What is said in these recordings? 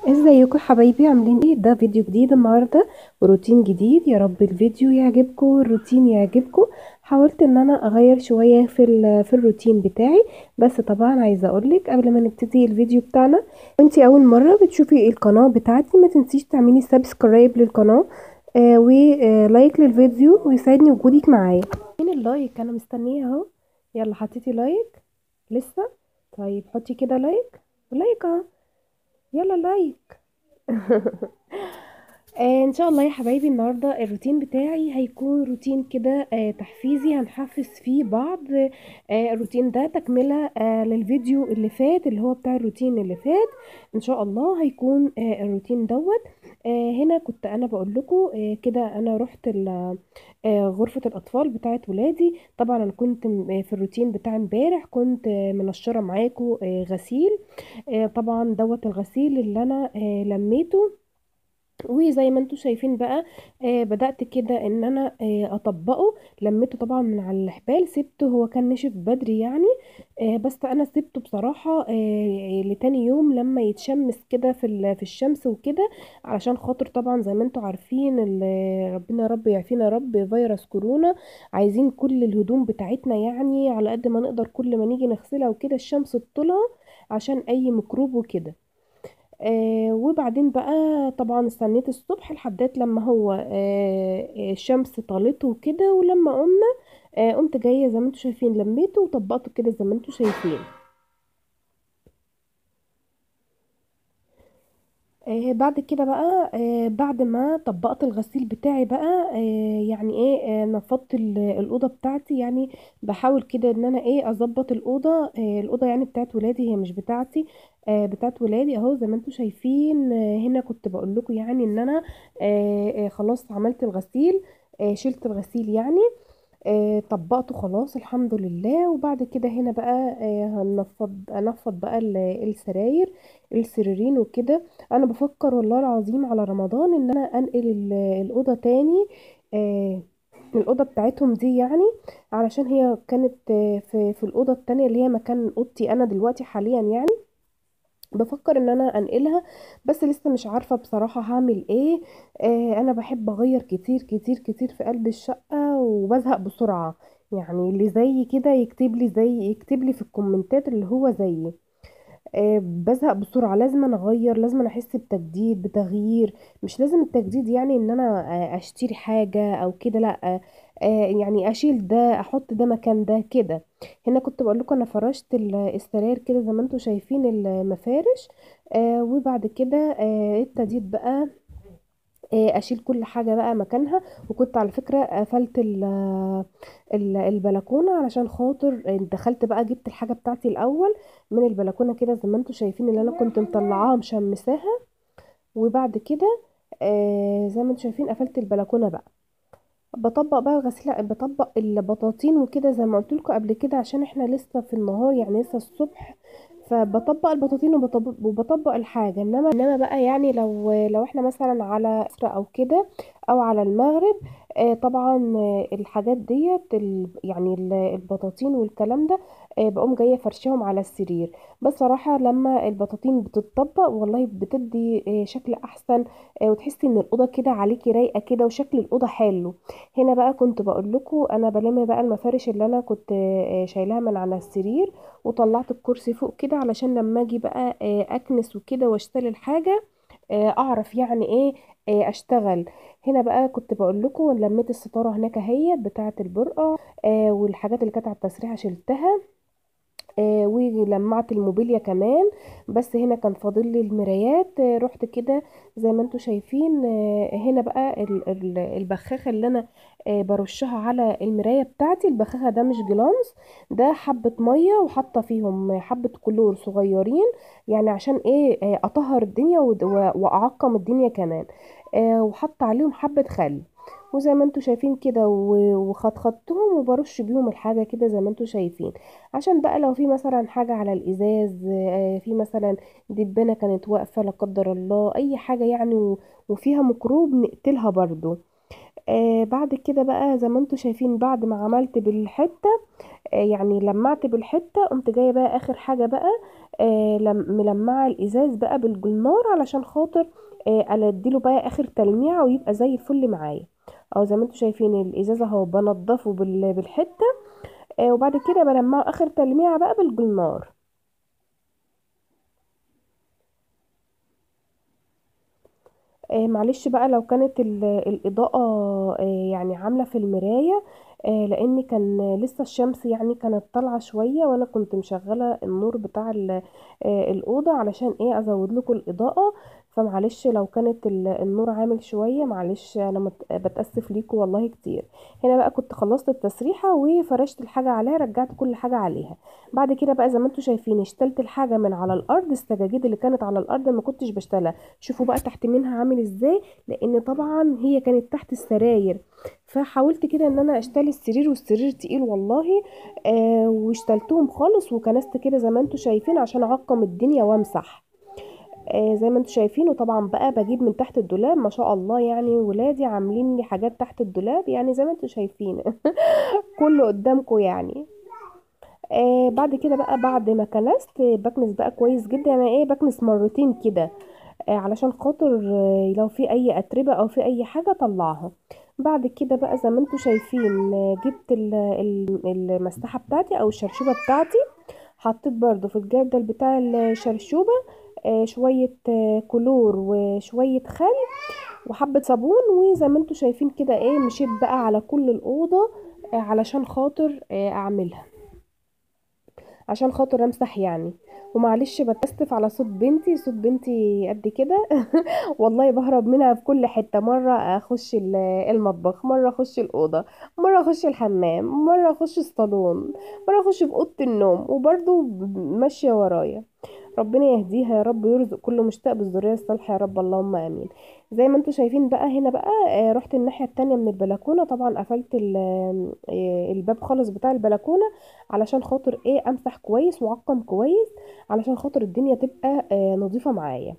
ازيكم حبايبي عاملين ايه ده فيديو جديد النهارده وروتين جديد يا رب الفيديو يعجبكم والروتين يعجبكم حاولت ان انا اغير شويه في في الروتين بتاعي بس طبعا عايزه اقولك قبل ما نبتدي الفيديو بتاعنا وانتي اول مره بتشوفي القناه بتاعتي ما تنسيش تعملي سبسكرايب للقناه آه ولايك للفيديو ويسعدني وجودك معايا مين اللايك انا مستنيه اهو يلا حطيتي لايك لسه طيب حطي كده لايك لايك اهو يلا لايك آه ان شاء الله يا حبايبي النهارده الروتين بتاعي هيكون روتين كده آه تحفيزي هنحفز فيه بعض آه الروتين ده تكمله آه للفيديو اللي فات اللي هو بتاع الروتين اللي فات ان شاء الله هيكون آه الروتين دوت آه هنا كنت انا بقول لكم آه كده انا رحت آه غرفه الاطفال بتاعت ولادي طبعا انا كنت في الروتين بتاع امبارح كنت منشره معاكم آه غسيل آه طبعا دوت الغسيل اللي انا آه لميته وزي ما انتم شايفين بقى آه بدأت كده ان انا آه اطبقه لميته طبعا من على الحبال سبته هو كان نشف بدري يعني آه بس انا سبته بصراحة آه لتاني يوم لما يتشمس كده في في الشمس وكده علشان خاطر طبعا زي ما انتم عارفين ربنا رب يعافينا يا رب فيروس كورونا عايزين كل الهدوم بتاعتنا يعني على قد ما نقدر كل ما نيجي نغسلها وكده الشمس تطلع عشان اي ميكروب وكده آه وبعدين بقى طبعا استنيت الصبح لحدات لما هو آه الشمس طالته وكده ولما قمنا آه قمت جايه زي ما انتم شايفين لميته وطبقته كده زي ما انتم شايفين آه بعد كده بقى آه بعد ما طبقت الغسيل بتاعي بقى آه يعني ايه آه نفضت الاوضه بتاعتي يعني بحاول كده ان انا ايه اظبط الاوضه آه الاوضه يعني بتاعت ولادي هي مش بتاعتي آه بتاعت ولادي اهو زي ما انتم شايفين آه هنا كنت بقول لكم يعني ان انا آه آه خلاص عملت الغسيل آه شلت الغسيل يعني آه طبقته خلاص الحمد لله وبعد كده هنا بقى آه هنفض انفض بقى السراير السريرين وكده انا بفكر والله العظيم على رمضان ان انا انقل الاوضه تاني آه الاوضه بتاعتهم دي يعني علشان هي كانت آه في في الاوضه التانية اللي هي مكان اوضتي انا دلوقتي حاليا يعني بفكر ان انا انقلها بس لسه مش عارفه بصراحه هعمل ايه آه انا بحب اغير كتير كتير كتير في قلب الشقه وبزهق بسرعه يعني اللي زي كده يكتب لي زي يكتب لي في الكومنتات اللي هو زيي آه بزهق بسرعه لازم أنا اغير لازم أنا احس بتجديد بتغيير مش لازم التجديد يعني ان انا آه اشتري حاجه او كده لا آه آه يعني اشيل ده احط ده مكان ده كده هنا كنت بقول لكم انا فرشت السراير كده زي ما انتم شايفين المفارش آه وبعد كده آه ابتديت بقى آه اشيل كل حاجه بقى مكانها وكنت على فكره قفلت البلكونه علشان خاطر دخلت بقى جبت الحاجه بتاعتي الاول من البلكونه كده زي ما انتم شايفين اللي انا كنت مطلعاها مشمساها وبعد كده آه زي ما انتم شايفين قفلت البلكونه بقى بطبق بقى الغسيل بطبق البطاطين وكده زي ما قلت لكم قبل كده عشان احنا لسه في النهار يعني لسه الصبح فبطبق البطاطين وبطبق, وبطبق الحاجه انما انما بقى يعني لو لو احنا مثلا على اسرة او كده او على المغرب آه طبعا الحاجات ديت يعني البطاطين والكلام ده آه بقوم جايه فرشاهم على السرير بس صراحه لما البطاطين بتتطبق والله بتدي آه شكل احسن وتحسي ان الاوضه كده عليكي رايقه كده وشكل الاوضه حلو هنا بقى كنت بقول لكم انا بلم بقى المفارش اللي انا كنت شايلاها من على السرير وطلعت الكرسي فوق كده علشان لما اجي بقى اكنس وكده واشتري الحاجه اعرف يعني ايه اشتغل هنا بقى كنت بقول لكم لميت الستاره هناك اهيت بتاعه البرقع آه والحاجات اللي كانت على التسريحه شلتها آه ولمعت الموبيليا كمان بس هنا كان فاضل لي المرايات آه رحت كده زي ما انتم شايفين آه هنا بقى البخاخه اللي انا آه برشها على المرايه بتاعتي البخاخه ده مش جلانس ده حبه ميه وحاطه فيهم حبه كلور صغيرين يعني عشان ايه آه اطهر الدنيا واعقم الدنيا كمان آه وحط عليهم حبه خل وزي ما انتوا شايفين كده وخطخطتهم وبرش بيهم الحاجة كده زي ما انتوا شايفين عشان بقى لو في مثلا حاجة على الإزاز في مثلا دبانة كانت واقفة لا قدر الله أي حاجة يعني وفيها ميكروب نقتلها برضو آه بعد كده بقى زي ما انتوا شايفين بعد ما عملت بالحتة آه يعني لمعت بالحتة قمت جاية بقى آخر حاجة بقى آه لم ملمعه الازاز بقى بالجلنار علشان خاطر آه اديله بقى اخر تلميعه ويبقى زي الفل معايا او زي ما انتم شايفين الازاز اهو بنضفه بال- بالحته آه وبعد كده بلمعه اخر تلميعه بقى بالجلنار آه معلش بقى لو كانت ال- الإضاءة آه يعني عاملة في المراية آه لأن كان لسه الشمس يعني كانت طالعة شوية وأنا كنت مشغلة النور بتاع ال- آه الأوضة علشان إيه أزود لكم الإضاءة فمعلش لو كانت ال- النور عامل شوية معلش أنا مت- بتأسف ليكم والله كتير هنا بقى كنت خلصت التسريحة وفرشت الحاجة عليها رجعت كل حاجة عليها بعد كده بقى زي ما انتم شايفين اشتلت الحاجة من على الأرض السجاجيد اللي كانت على الأرض ما كنتش بشتلها شوفوا بقى تحت منها عامل ازاي لان طبعا هي كانت تحت السراير فحاولت كده ان انا اشتري السرير والسرير تقيل والله آه واشتلتهم خالص وكنست كده زي ما انتم شايفين عشان اعقم الدنيا وامسح آه زي ما انتم شايفين وطبعا بقى بجيب من تحت الدولاب ما شاء الله يعني ولادي عاملين لي حاجات تحت الدولاب يعني زي ما انتم شايفين كله قدامكم يعني آه بعد كده بقى بعد ما كنست آه، بكنس بقى كويس جدا يعني ايه بكنس مرتين كده آه، علشان خاطر آه، لو في اي اتربه او في اي حاجه طلعها بعد كده بقى زي ما انتم شايفين آه، جبت ال- ال- المساحه بتاعتي او الشرشوبه بتاعتي حطيت برضو في الجردل بتاع الشرشوبه آه، شويه آه، كلور وشويه خل وحبه صابون وزي ما انتم شايفين كده ايه مشيت بقى على كل الاوضه آه، علشان خاطر آه، اعملها عشان خاطر امسح يعني ومعلش بتأسف على صوت بنتي صوت بنتي قد كده والله بهرب منها في كل حتة مرة اخش ال- المطبخ مرة اخش الأوضة مرة اخش الحمام مرة اخش الصالون مرة اخش في أوضة النوم وبرضو ب- ماشية ورايا ربنا يهديها يا رب ويرزق كل مشتاق بالذرية الصالحة يا رب اللهم امين زي ما انتم شايفين بقى هنا بقى آه، رحت الناحية التانية من البلكونة طبعا قفلت ال- آه، الباب خالص بتاع البلكونة علشان خاطر ايه امسح كويس واعقم كويس علشان خاطر الدنيا تبقى آه، نظيفة معايا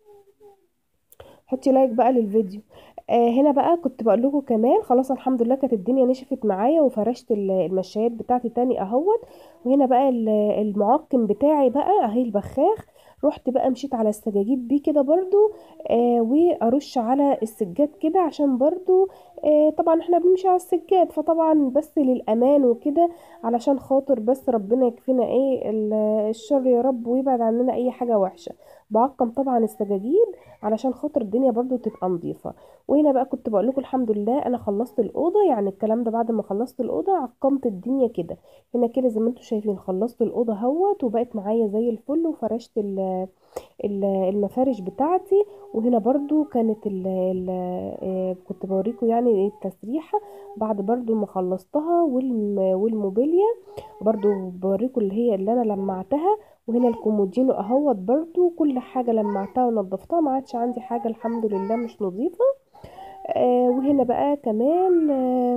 حطي لايك بقى للفيديو آه هنا بقى كنت بقول لكم كمان خلاص الحمد لله كانت الدنيا نشفت معايا وفرشت ال- المشايات بتاعتي تاني اهوت وهنا بقى ال- المعقم بتاعي بقى اهي البخاخ رحت بقى مشيت على السجاجيد بيه كده برضو آه وارش على السجاد كده عشان برضو آه طبعا احنا بنمشي على السجاد فطبعا بس للامان وكده علشان خاطر بس ربنا يكفينا ايه ال- الشر يا رب ويبعد عننا اي حاجة وحشة بعقم طبعا السجاجيد علشان خاطر الدنيا برضو تبقى نظيفة وهنا بقى كنت بقول لكم الحمد لله انا خلصت الاوضه يعني الكلام ده بعد ما خلصت الاوضه عقمت الدنيا كده هنا كده زي ما انتم شايفين خلصت الاوضه اهوت وبقت معايا زي الفل وفرشت ال- ال- المفارش بتاعتي وهنا برضو كانت ال ال آه، كنت بوريكم يعني التسريحه بعد برضو ما خلصتها والم والموبيليا برضو بوريكم اللي هي اللي انا لمعتها وهنا الكومودينو اهوت برضو كل حاجه لمعتها ونضفتها ما عادش عندي حاجه الحمد لله مش نظيفه آه وهنا بقى كمان آه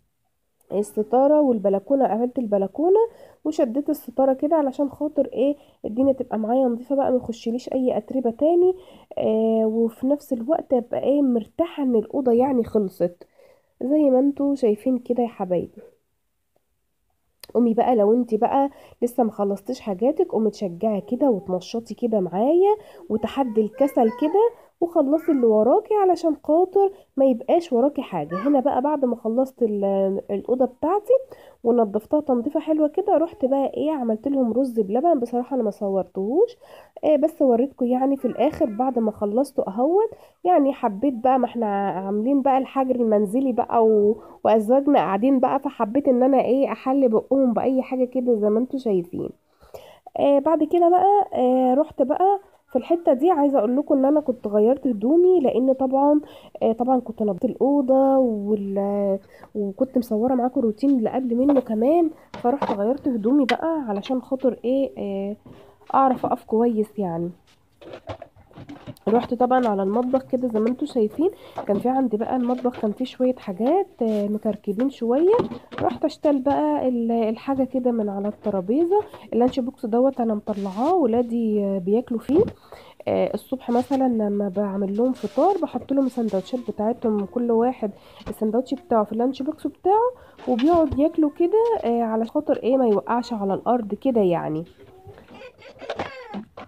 الستارة والبلكونة قفلت البلكونة وشديت الستارة كده علشان خاطر ايه الدنيا تبقى معايا نظيفة بقى ما يخشليش اي اتربة تاني آه وفي نفس الوقت ابقى ايه مرتاحة ان الأوضة يعني خلصت زي ما انتوا شايفين كده يا حبايبي قومي بقى لو انت بقى لسه ما خلصتيش حاجاتك قومي تشجعي كده وتنشطي كده معايا وتحدي الكسل كده وخلصي اللي وراكي علشان خاطر ما يبقاش وراكي حاجة هنا بقى بعد ما خلصت ال- الأوضة بتاعتي ونضفتها تنظيفة حلوة كده رحت بقى ايه عملت لهم رز بلبن بصراحة انا ما صورتهوش إيه بس وريتكم يعني في الاخر بعد ما خلصته اهوت يعني حبيت بقى ما احنا عاملين بقى الحجر المنزلي بقى و... وازواجنا قاعدين بقى فحبيت ان انا ايه احلي بقهم باي حاجه كده زي ما انتم شايفين آه بعد كده بقى آه رحت بقى في الحته دي عايزه اقول لكم ان انا كنت غيرت هدومي لان طبعا آه طبعا كنت نظفت الاوضه وال... وكنت مصوره معاكم الروتين اللي قبل منه كمان فرحت غيرت هدومي بقى علشان خاطر ايه آه اعرف اقف كويس يعني رحت طبعا على المطبخ كده زي ما انتم شايفين كان في عندي بقى المطبخ كان فيه شويه حاجات آه، مكركبين شويه رحت اشتل بقى ال- الحاجه كده من على الترابيزه اللانش بوكس دوت انا مطلعاه ولادي آه، بياكلوا فيه آه، الصبح مثلا لما بعمل لهم فطار بحط لهم السندوتشات بتاعتهم كل واحد السندوتش بتاعه في اللانش بوكس بتاعه وبيقعد ياكلوا كده آه، على خاطر ايه ما يوقعش على الارض كده يعني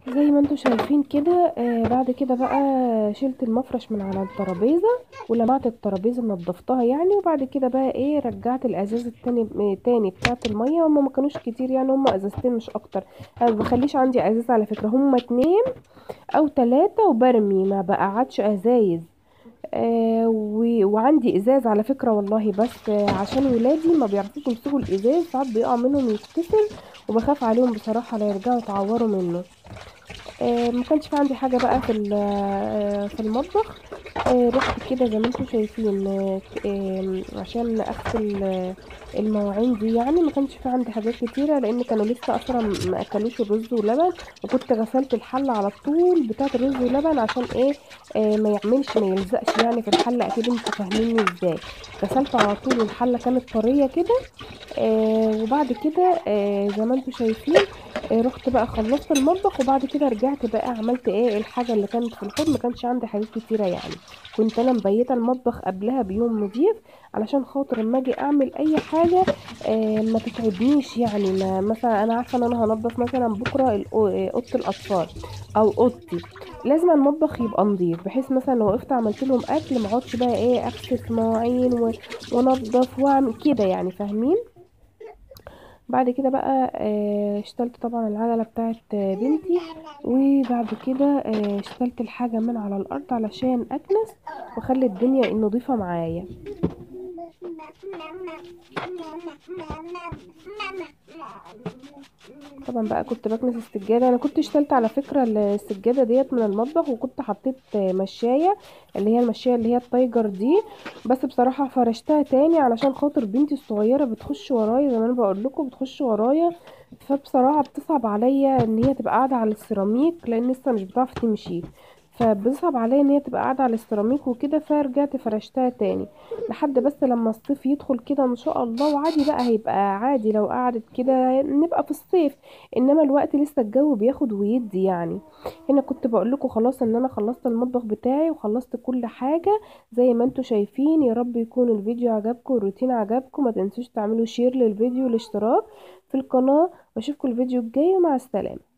زي ما انتوا شايفين كده آه بعد كده بقى شلت المفرش من على الترابيزه ولمعت الترابيزه نضفتها يعني وبعد كده بقى ايه رجعت الازاز التاني تاني بتاعت الميه هما ما كانوش كتير يعني هما ازازتين مش اكتر انا ما بخليش عندي ازاز على فكره هما اتنين او تلاتة وبرمي ما بقعدش ازايز آه و- وعندي ازاز على فكره والله بس آه عشان ولادي ما بيعرفوش يمسكوا الازاز ساعات بيقع منهم يتكسر وبخاف عليهم بصراحه لا يرجعوا يتعوروا منه آه ما كانش في عندي حاجه بقى في ال- آه في المطبخ آه رحت كده زي ما انتم شايفين آه آه عشان اغسل آه المواعين دي يعني ما كانش في عندي حاجات كتيره لان كانوا لسه اصلا ما اكلوش الرز ولبن وكنت غسلت الحله على طول بتاعه الرز ولبن عشان ايه آه ما يعملش ما يلزقش يعني في الحله اكيد انتوا فاهميني ازاي غسلت على طول الحله كانت طريه كده آه وبعد كده آه زي ما انتم شايفين آه رحت بقى خلصت المطبخ وبعد كده رجعت بقى عملت ايه الحاجه اللي كانت في الحوض ما كانش عندي حاجات كتيره يعني كنت انا مبيته المطبخ قبلها بيوم نضيف علشان خاطر لما اجي اعمل اي حاجه آه ما تتعبنيش يعني ما مثلا انا عارفه ان انا هنضف مثلا بكره الأو- آه، اوضه الاطفال او اوضتي لازم المطبخ يبقى نظيف بحيث مثلا لو وقفت عملت لهم اكل ما اقعدش بقى ايه اغسل في مواعين و- وانضف واعمل كده يعني فاهمين بعد كده بقى آه، اشتلت طبعا العجلة بتاعت آه، بنتي وبعد كده آه، اشتلت الحاجة من على الأرض علشان أكنس وأخلي الدنيا نظيفة معايا طبعا بقى كنت بكنس السجادة أنا كنت اشتلت على فكرة السجادة ديت من المطبخ وكنت حطيت آه، مشاية اللي هي المشاية اللي هي التايجر دي بس بصراحة فرشتها تاني علشان خاطر بنتي الصغيرة بتخش ورايا زي ما انا بقول لكم بتخش ورايا فبصراحة بتصعب عليا ان هي تبقى قاعدة على السيراميك لان لسه مش بتعرف تمشي فبيصعب عليا ان هي تبقى قاعدة على السيراميك وكده فرجعت فرشتها تاني لحد بس لما الصيف يدخل كده ان شاء الله وعادي بقى هيبقى عادي لو قعدت كده نبقى في الصيف انما الوقت لسه الجو بياخد ويدي يعني هنا كنت بقول لكم خلاص ان انا خلصت المطبخ بتاعي وخلصت كل حاجة زي ما انتوا شايفين يا رب يكون الفيديو عجبكم والروتين عجبكم ما تنسوش تعملوا شير للفيديو والاشتراك في القناة واشوفكم الفيديو الجاي ومع السلامة